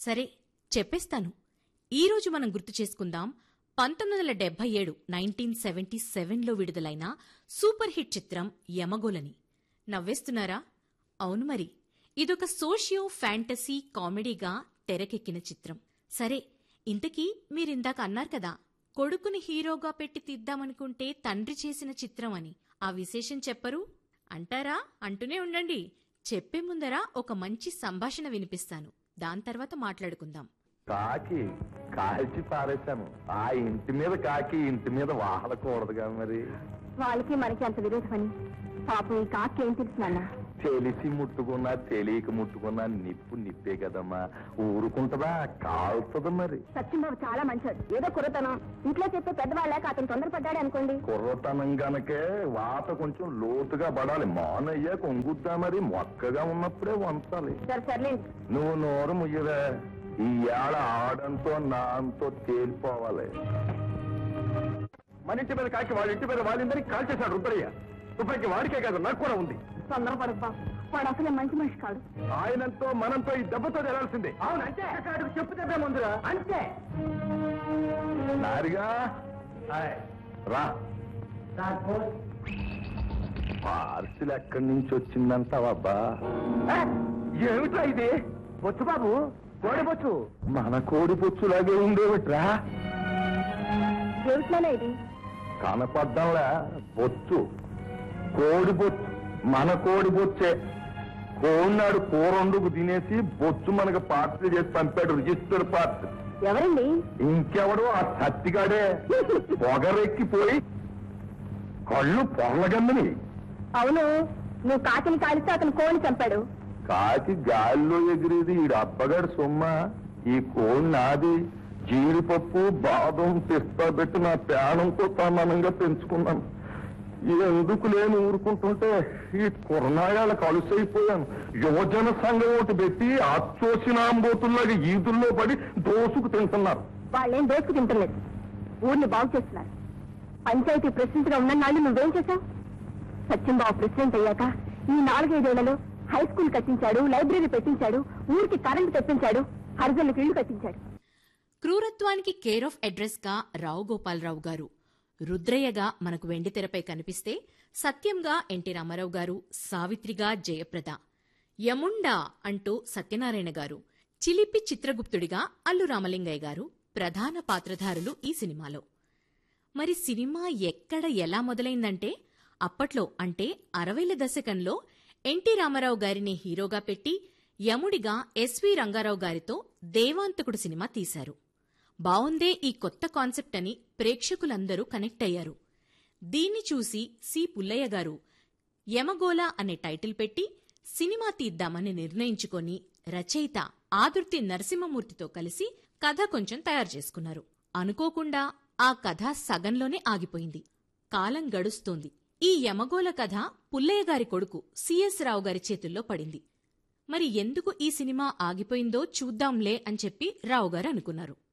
సరే చెప్పేస్తాను ఈరోజు మనం గుర్తు చేసుకుందాం పంతొమ్మిది వందల డెబ్బై ఏడు నైన్టీన్ సెవెంటీ సెవెన్లో విడుదలైన సూపర్ హిట్ చిత్రం యమగోలని నవ్వేస్తున్నారా అవును మరి ఇదొక సోషియో ఫ్యాంటసీ కామెడీగా తెరకెక్కిన చిత్రం సరే ఇంతకీ మీరిందాక అన్నారు కదా కొడుకుని హీరోగా పెట్టి తీద్దామనుకుంటే తండ్రి చేసిన చిత్రం అని ఆ విశేషం చెప్పరు అంటారా అంటూనే ఉండండి చెప్పే ముందర ఒక మంచి సంభాషణ వినిపిస్తాను దాని తర్వాత మాట్లాడుకుందాం కాకి కాల్చి పారేశాను ఆ ఇంటి మీద కాకి ఇంటి మీద వాహలకూడదుగా మరి వాళ్ళకి మనకి అంత విరోధమని పాపం ఈ కాకి ఏం తెలుసు నాన్న తెలిసి ముట్టుకున్నా తెలియక ముట్టుకున్నా నిప్పు నిప్పే కదమ్మా ఊరుకుంటదా కాలుతుంది మరి సత్యంబాబు చాలా మంచోడు ఏదో కుర్రతనం ఇంట్లో చెప్పే పెద్దవాళ్ళక అతను తొందరపడ్డాడు అనుకోండి కుర్రతనం గనకే వాత కొంచెం లోతుగా పడాలి మానయ్య కొంగుద్దా మరి మొక్కగా ఉన్నప్పుడే వంచాలి సరే సర్లేండి నువ్వు నోరు ముయ్యవే ఈ ఏడ ఆడంతో నాంతో తేలిపోవాలి మన ఇంటి మీద కాకి వాళ్ళ ఇంటి మీద వాళ్ళిందని కాల్ చేశాడు రుద్రయ్య రుద్రయ్యకి వాడికే కాదు నాకు కూడా ఉంది తొందరపడకు బాబు వాడు అసలే మంచి మనిషి కాదు ఆయనంతో మనంతో ఈ దెబ్బతో తెరాల్సిందే అవును అంతే చెప్పు దెబ్బే ముందురా అంతే నారిగా రా పార్సిల్ ఎక్కడి నుంచి వచ్చిందంటావబ్బా ఏమిట్రా ఇది బొచ్చు బాబు కోడి బొచ్చు మన కోడి పొచ్చులాగే ఉండేవిట్రా ఏమిట్లోనే ఇది కనపడ్డంలా బొచ్చు కోడి బొచ్చు మన కోడి బొచ్చే కోడినాడు కూరండుకు తినేసి బొచ్చు మనకు పార్సిల్ చేసి పంపాడు రిజిస్టర్ పార్సిల్ ఎవరండి ఇంకెవడో ఆ సత్తిగాడే పొగరెక్కిపోయి కళ్ళు పొరలగమ్మని అవును నువ్వు కాకిని కాలిస్తే అతను కోని చంపాడు కాకి గాలిలో ఎగిరేది ఈ అబ్బగాడు సొమ్మ ఈ కోడి నాది జీడిపప్పు బాదం పిస్తా పెట్టి నా ప్రాణంతో సమానంగా పెంచుకున్నాను ఎందుకు లేని ఊరుకుంటుంటే ఈ కురనాయాలకు అలుసైపోయాను యువజన సంఘం ఒకటి పెట్టి అచ్చోసినాంబోతుల్లాగా ఈదుల్లో పడి దోసుకు తింటున్నారు వాళ్ళేం దోసుకు తింటలేదు ఊరిని బాగు చేస్తున్నారు పంచాయతీ ప్రెసిడెంట్ గా ఉన్న నాళ్ళు నువ్వేం చేశావు సత్యంబాబు ప్రెసిడెంట్ అయ్యాక ఈ నాలుగైదేళ్లలో హై స్కూల్ కట్టించాడు లైబ్రరీ పెట్టించాడు ఊరికి కరెంటు తెప్పించాడు హరిజనులకు ఇళ్లు కట్టించాడు క్రూరత్వానికి కేర్ ఆఫ్ అడ్రస్ గా రావు గోపాలరావు గారు రుద్రయ్యగా మనకు వెండితెరపై కనిపిస్తే సత్యంగా ఎన్టీ రామారావు గారు సావిత్రిగా జయప్రద యముండా అంటూ సత్యనారాయణ గారు చిలిపి చిత్రగుప్తుడిగా అల్లు రామలింగయ్య గారు ప్రధాన పాత్రధారులు ఈ సినిమాలో మరి సినిమా ఎక్కడ ఎలా మొదలైందంటే అప్పట్లో అంటే అరవైల దశకంలో ఎన్టీ రామారావు గారిని హీరోగా పెట్టి యముడిగా ఎస్వి రంగారావు గారితో దేవాంతకుడు సినిమా తీశారు బావుందే ఈ కొత్త కాన్సెప్ట్ అని ప్రేక్షకులందరూ కనెక్ట్ అయ్యారు దీన్ని చూసి సి పుల్లయ్య గారు యమగోళ అనే టైటిల్ పెట్టి సినిమా తీద్దామని నిర్ణయించుకొని రచయిత ఆదుర్తి నరసింహమూర్తితో కలిసి కథ కొంచెం తయారు చేసుకున్నారు అనుకోకుండా ఆ కథ సగంలోనే ఆగిపోయింది కాలం గడుస్తోంది ఈ యమగోళ కథ పుల్లయ్య గారి కొడుకు సిఎస్ రావు గారి చేతుల్లో పడింది మరి ఎందుకు ఈ సినిమా ఆగిపోయిందో చూద్దాంలే అని చెప్పి రావు గారు అనుకున్నారు